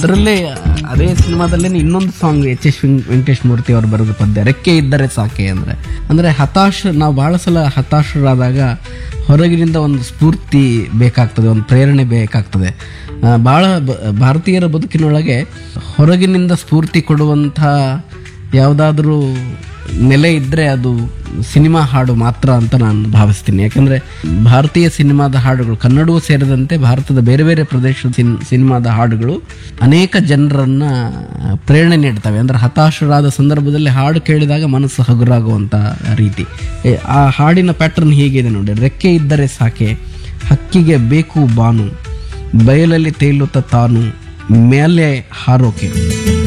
ಅದರಲ್ಲೇ ಅದೇ ಸಿನಿಮಾದಲ್ಲೇ ಇನ್ನೊಂದು song H S Venkatesh Murthy ಅವರು ಬರೆದ ಪದ್ಯ ರೆಕ್ಕೆ ಇದ್ದರೆ ಸಾಕೆ ಅಂದ್ರೆ ಅಂದ್ರೆ ಹತಾಶ ನಾವು ಬಹಳ ಸಲ ಹತಾಶರಾದಾಗ ಹೊರಗಿನಿಂದ ಒಂದು ಸ್ಫೂರ್ತಿ ಬೇಕಾಗ್ತದೆ ಒಂದು ಪ್ರೇರಣೆ ಬೇಕಾಗ್ತದೆ ಆ, ಬಹಳ ಬ- ಭಾರತೀಯರ ಬದುಕಿನೊಳಗೆ ಹೊರಗಿನಿಂದ ಸ್ಫೂರ್ತಿ ಕೊಡುವಂಥ ಯಾವುದಾದ್ರೂ ನೆಲೆ ಇದ್ದರೆ ಅದು ಸಿನಿಮಾ ಹಾಡು ಮಾತ್ರ ಅಂತ ನಾನು ಭಾವಿಸ್ತೀನಿ ಯಾಕಂದರೆ ಭಾರತೀಯ ಸಿನಿಮಾದ ಹಾಡುಗಳು ಕನ್ನಡವೂ ಸೇರಿದಂತೆ ಭಾರತದ ಬೇರೆ ಬೇರೆ ಪ್ರದೇಶದ ಸಿನ್ ಸಿನಿಮಾದ ಹಾಡುಗಳು ಅನೇಕ ಜನರನ್ನು ಪ್ರೇರಣೆ ನೀಡ್ತವೆ ಅಂದರೆ ಹತಾಶರಾದ ಸಂದರ್ಭದಲ್ಲಿ ಹಾಡು ಕೇಳಿದಾಗ ಮನಸ್ಸು ಹಗುರಾಗುವಂಥ ರೀತಿ ಏ, ಆ ಹಾಡಿನ ಪ್ಯಾಟರ್ನ್ ಹೀಗಿದೆ ನೋಡಿ ರೆಕ್ಕೆ ಇದ್ದರೆ ಸಾಕೆ ಹಕ್ಕಿಗೆ ಬೇಕು ಬಾನು ಬಯಲಲ್ಲಿ ತೇಲುತ್ತ ತಾನು ಮೇಲೆ ಹಾರೋಕೆ